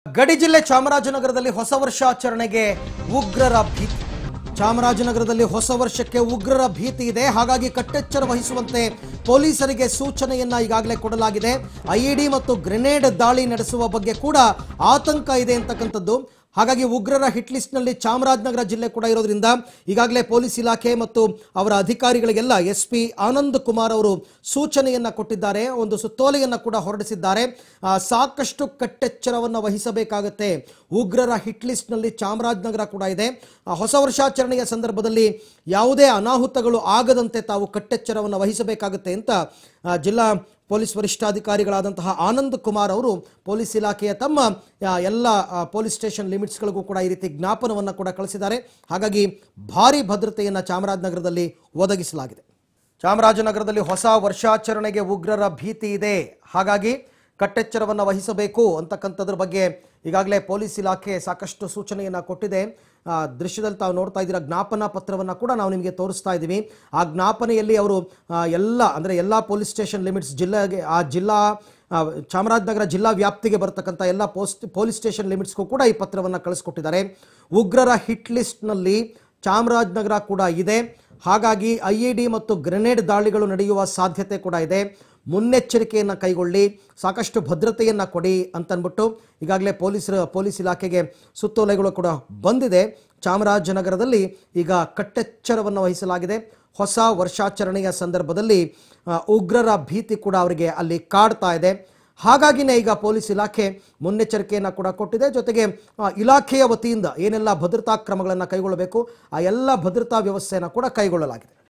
ಗಡಿ ಜಿಲ್ಲೆ ಚಾಮರಾಜನಗರದಲ್ಲಿ ಹೊಸ ವರ್ಷಾಚರಣೆಗೆ ಉಗ್ರರ ಭೀತಿ ಚಾಮರಾಜನಗರದಲ್ಲಿ ಹೊಸ ವರ್ಷಕ್ಕೆ ಉಗ್ರರ ಭೀತಿ ಇದೆ ಹಾಗಾಗಿ ಕಟ್ಟೆಚ್ಚರ ವಹಿಸುವಂತೆ ಪೊಲೀಸರಿಗೆ ಸೂಚನೆಯನ್ನ ಈಗಾಗಲೇ ಕೊಡಲಾಗಿದೆ ಐಇಡಿ ಮತ್ತು ಗ್ರೆನೇಡ್ ದಾಳಿ ನಡೆಸುವ ಬಗ್ಗೆ ಕೂಡ ಆತಂಕ ಇದೆ ಅಂತಕ್ಕಂಥದ್ದು ಹಾಗಾಗಿ ಉಗ್ರರ ಹಿಟ್ ಲಿಸ್ಟ್ನಲ್ಲಿ ಚಾಮರಾಜನಗರ ಜಿಲ್ಲೆ ಕೂಡ ಇರೋದ್ರಿಂದ ಈಗಾಗಲೇ ಪೊಲೀಸ್ ಇಲಾಖೆ ಮತ್ತು ಅವರ ಅಧಿಕಾರಿಗಳಿಗೆಲ್ಲ ಎಸ್ ಪಿ ಆನಂದ್ ಕುಮಾರ್ ಅವರು ಸೂಚನೆಯನ್ನ ಕೊಟ್ಟಿದ್ದಾರೆ ಒಂದು ಸುತ್ತೋಲೆಯನ್ನ ಕೂಡ ಹೊರಡಿಸಿದ್ದಾರೆ ಆ, ಸಾಕಷ್ಟು ಕಟ್ಟೆಚ್ಚರವನ್ನು ವಹಿಸಬೇಕಾಗತ್ತೆ ಉಗ್ರರ ಹಿಟ್ ಲಿಸ್ಟ್ನಲ್ಲಿ ಚಾಮರಾಜನಗರ ಕೂಡ ಇದೆ ಆ, ಹೊಸ ವರ್ಷಾಚರಣೆಯ ಸಂದರ್ಭದಲ್ಲಿ ಯಾವುದೇ ಅನಾಹುತಗಳು ಆಗದಂತೆ ತಾವು ಕಟ್ಟೆಚ್ಚರವನ್ನು ವಹಿಸಬೇಕಾಗುತ್ತೆ ಅಂತ ಆ, ಜಿಲ್ಲಾ ಪೊಲೀಸ್ ವರಿಷ್ಠಾಧಿಕಾರಿಗಳಾದಂತಹ ಆನಂದ್ ಕುಮಾರ್ ಅವರು ಪೊಲೀಸ್ ಇಲಾಖೆಯ ತಮ್ಮ ಆ, ಎಲ್ಲ ಆ, ಪೊಲೀಸ್ ಸ್ಟೇಷನ್ ಲಿಮಿಟ್ಸ್ಗಳಿಗೂ ಕೂಡ ಈ ರೀತಿ ಜ್ಞಾಪನವನ್ನು ಕೂಡ ಕಳಿಸಿದ್ದಾರೆ ಹಾಗಾಗಿ ಭಾರಿ ಭದ್ರತೆಯನ್ನು ಚಾಮರಾಜನಗರದಲ್ಲಿ ಒದಗಿಸಲಾಗಿದೆ ಚಾಮರಾಜನಗರದಲ್ಲಿ ಹೊಸ ವರ್ಷಾಚರಣೆಗೆ ಉಗ್ರರ ಭೀತಿ ಇದೆ ಹಾಗಾಗಿ ಕಟ್ಟೆಚ್ಚರವನ್ನು ವಹಿಸಬೇಕು ಅಂತಕ್ಕಂಥದ್ರ ಬಗ್ಗೆ ಈಗಾಗಲೇ ಪೊಲೀಸ್ ಇಲಾಖೆ ಸಾಕಷ್ಟು ಸೂಚನೆಯನ್ನು ಕೊಟ್ಟಿದೆ ಆ, ದೃಶ್ಯದಲ್ಲಿ ತಾವು ನೋಡ್ತಾ ಇದ್ದೀರಾ ಜ್ಞಾಪನಾ ಪತ್ರವನ್ನು ಕೂಡ ನಾವು ನಿಮಗೆ ತೋರಿಸ್ತಾ ಇದ್ದೀವಿ ಆ ಜ್ಞಾಪನೆಯಲ್ಲಿ ಅವರು ಆ, ಎಲ್ಲ ಅಂದರೆ ಎಲ್ಲ ಪೊಲೀಸ್ ಸ್ಟೇಷನ್ ಲಿಮಿಟ್ಸ್ ಜಿಲ್ಲೆಗೆ ಆ ಜಿಲ್ಲಾ ಆ, ಚಾಮರಾಜನಗರ ಜಿಲ್ಲಾ ವ್ಯಾಪ್ತಿಗೆ ಬರ್ತಕ್ಕಂಥ ಎಲ್ಲ ಪೋಸ್ಟ್ ಪೊಲೀಸ್ ಸ್ಟೇಷನ್ ಲಿಮಿಟ್ಸ್ಗೂ ಕೂಡ ಈ ಪತ್ರವನ್ನು ಕಳಿಸ್ಕೊಟ್ಟಿದ್ದಾರೆ ಉಗ್ರರ ಹಿಟ್ ಲಿಸ್ಟ್ನಲ್ಲಿ ಚಾಮರಾಜನಗರ ಕೂಡ ಇದೆ ಹಾಗಾಗಿ ಐ ಇ ಡಿ ಮತ್ತು ಗ್ರೆನೇಡ್ ದಾಳಿಗಳು ನಡೆಯುವ ಸಾಧ್ಯತೆ ಕೂಡ ಇದೆ ಮುನ್ನೆಚ್ಚರಿಕೆಯನ್ನು ಕೈಗೊಳ್ಳಿ ಸಾಕಷ್ಟು ಭದ್ರತೆಯನ್ನು ಕೊಡಿ ಅಂತನ್ಬಿಟ್ಟು ಈಗಾಗಲೇ ಪೊಲೀಸರು ಪೊಲೀಸ್ ಇಲಾಖೆಗೆ ಸುತ್ತೋಲೆಗಳು ಕೂಡ ಬಂದಿದೆ ಚಾಮರಾಜನಗರದಲ್ಲಿ ಈಗ ಕಟ್ಟೆಚ್ಚರವನ್ನು ವಹಿಸಲಾಗಿದೆ ಹೊಸ ವರ್ಷಾಚರಣೆಯ ಸಂದರ್ಭದಲ್ಲಿ ಆ, ಉಗ್ರರ ಭೀತಿ ಕೂಡ ಅವರಿಗೆ ಅಲ್ಲಿ ಕಾಡ್ತಾ ಇದೆ ಹಾಗಾಗಿನೇ ಈಗ ಪೊಲೀಸ್ ಇಲಾಖೆ ಮುನ್ನೆಚ್ಚರಿಕೆಯನ್ನು ಕೂಡ ಕೊಟ್ಟಿದೆ ಜೊತೆಗೆ ಆ, ಇಲಾಖೆಯ ವತಿಯಿಂದ ಏನೆಲ್ಲ ಭದ್ರತಾ ಕ್ರಮಗಳನ್ನು ಕೈಗೊಳ್ಳಬೇಕು ಆ ಎಲ್ಲ ಭದ್ರತಾ ವ್ಯವಸ್ಥೆಯನ್ನು ಕೂಡ ಕೈಗೊಳ್ಳಲಾಗಿದೆ